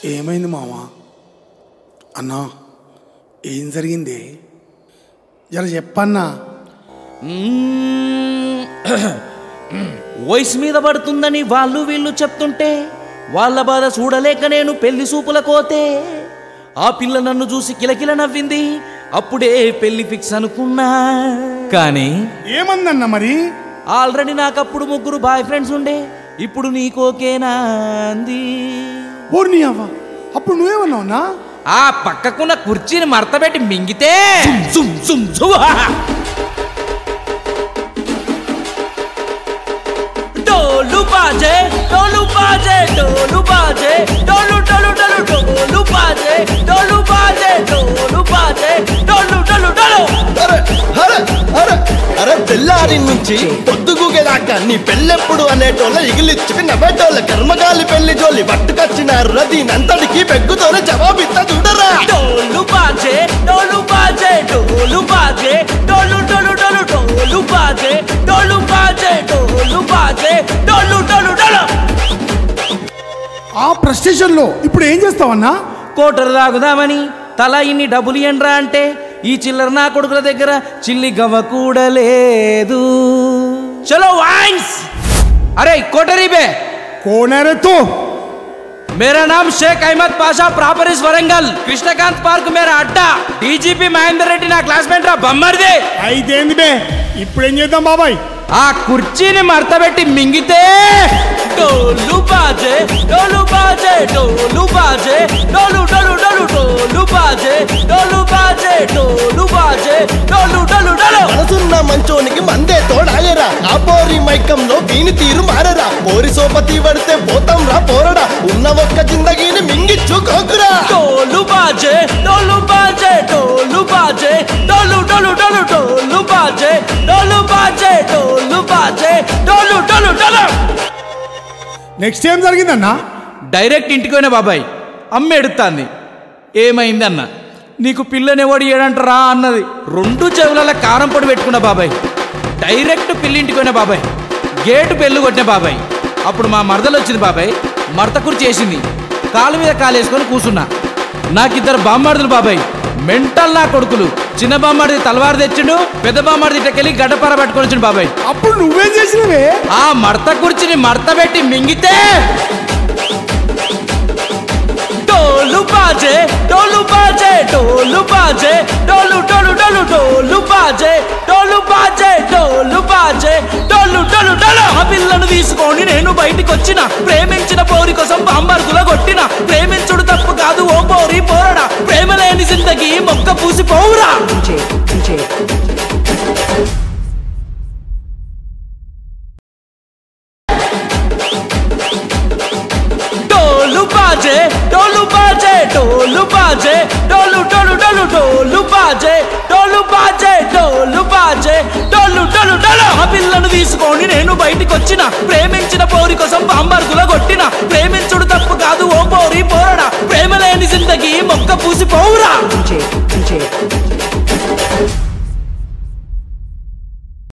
ఏమైంది మామ అన్నా ఏం జరిగింది జర చెప్పన్నా మ్మ్. వయసు మీద పడుతుందని వాళ్ళు వీళ్ళు చెప్తుంటే వాళ్ళ బాధ చూడలేక నేను పెళ్లి సూపుల కోతే ఆ పిల్ల నన్ను చూసి కిలకిల నవ్వింది అప్పుడే పెళ్లి ఫిక్స్ అనుకున్నా కానీ ఏమందన్నా మరి ఆల్రెడీ నాకప్పుడు ముగ్గురు బాయ్ ఫ్రెండ్స్ ఉండే ఇప్పుడు నీకోకేనా అంది ఓర్ని అవ్వ అప్పుడు నువ్వేమన్నావునా ఆ పక్కకున్న కుర్చీని మడతబెట్టి మింగితే జుమ్ జుమ్ జువా. డోలు బాజే డోలు బాజే డోలు బాజే డోలు డోలు డోలు డోలు బాజే డోలు బాజే డోలు బాజే డోలు డోలు డోలు అరే అరే అరే అరే తెల్లారి నుంచి పొద్దుగుగేదాకా నీ పెళ్ళెప్పుడు అనేటోళ్ళ ఇగిలిచ్చుకు నవ్వేటోళ్ళ కర్మగాలి పెళ్లి జోలి పట్టుకొచ్చినారు దీనంతటికి పెగ్గుతోనే జవాబిత్త చూడరా డోలు బాజే డోలు బాజే డోలు బాజే డోలు డోలు డోలు డోలు బాజే డోలు బాజే డోలు బాజే డోలు డోలు డోలు ఆ ప్రస్టేషన్లో ఇప్పుడు ఏం చేస్తావన్నా కోటరు తాగుదామని తల ఇన్ని డబ్బులు ఇయ్యండ్రా అంటే ఈ చిల్లర నా కొడుకుల దగ్గర చిల్లి గవ్వ కూడా లేదు చలో వాయిన్స్ అరే కోటరీ బే కోనేరే తో मेरा नाम शेख अहमद पाशा प्रॉपर इस वरंगल कृष्णकांत पार्क मेरा अड्डा डीजीपी మహేందర్ రెడ్డి నా క్లాస్మేట్ రా బమ్మర్దే అయితేంది బే ఇప్పుడు ఏం చేద్దాం బాబాయ్ ఆ కుర్చీని మడతబెట్టి మింగితే డోలు బాజే డోలు బాజే డోలు బాజే డోలు డోలు డోలు డోలు బాజే డోలు బాజే డోలు బాజే డోలు డోలు డోలు మనసున్న మంచోనికి మందే తోడాయరా ఆ పోరి మైకంలో వీని తీరు మారరా పోరి సోపతి పడితే పోతాం రా పోరడా ఉన్న ఒక్క జిందగీని మింగిచ్చుకోకురా డోలు బాజే డోలు బాజే డోలు బాజే డోలు డోలు డోలు డోలు బాజే డోలు బాజే డోలు బాజే డోలు డోలు డోలు నెక్స్ట్ ఏం జరిగిందన్నా డైరెక్ట్ ఇంటికి పోయిన బాబాయ్ అమ్మ ఎడుతాంది ఏమైంది అన్న నీకు పిల్లనెవడు ఏడంటరా అన్నది రెండు చెవుల కారం పొడి పెట్టుకున్న బాబాయ్ డైరెక్ట్ పిల్లింటికి పోయిన బాబాయ్ గేటు పెళ్ళు కొట్టిన బాబాయ్ అప్పుడు మా మరదలు వచ్చింది బాబాయ్ మడత కుర్చీ చేసింది కాలు మీద కాలు వేసుకొని కూర్చున్నా నాకిద్దరు బామ్మర్దులు బాబాయ్ మెంటల్ నా కొడుకులు చిన్న బామ్మడిది తలవారు తెచ్చిండు పెద్ద బామ్మడిది ఇటకెళ్ళి గడ్డపార పట్టుకొని వచ్చిండు బాబాయ్ అప్పుడు నువ్వేం చేసినవే ఆ మడత కుర్చీని మడత పెట్టి మింగితే డోలు బాజే డోలు బాజే డోలు బాజే డోలు డోలు డోలు డోలు బాజే డోలు బాజే డోలు బాజే డోలు డోలు డోలు ఆ పిల్లను తీసుకొని నేను బయటికి వచ్చిన ప్రేమించిన పోరి కోసం బాంబర్గుల కొట్టిన ప్రేమించుడు తప్పు కాదు ఓ పోరి పోరడా ప్రేమ లేని జిందగీ మొక్క పూసి పోవురా DJ, DJ. డోలు బాజే డోలు బాజే డోలు బాజే డోలు డోలు డోలు డోలు బాజే డోలు బాజే డోలు బాజే డోలు డోలు డోలు ఆ పిల్లను తీసుకొని నేను బయటికి వచ్చిన ప్రేమించిన పోరి కోసం బాంబర్గుల కొట్టిన ప్రేమించుడు తప్పు కాదు ఓ పోరి పోరడా ప్రేమ లేని జిందగీ మొక్క పూసి పోవురా DJ, DJ.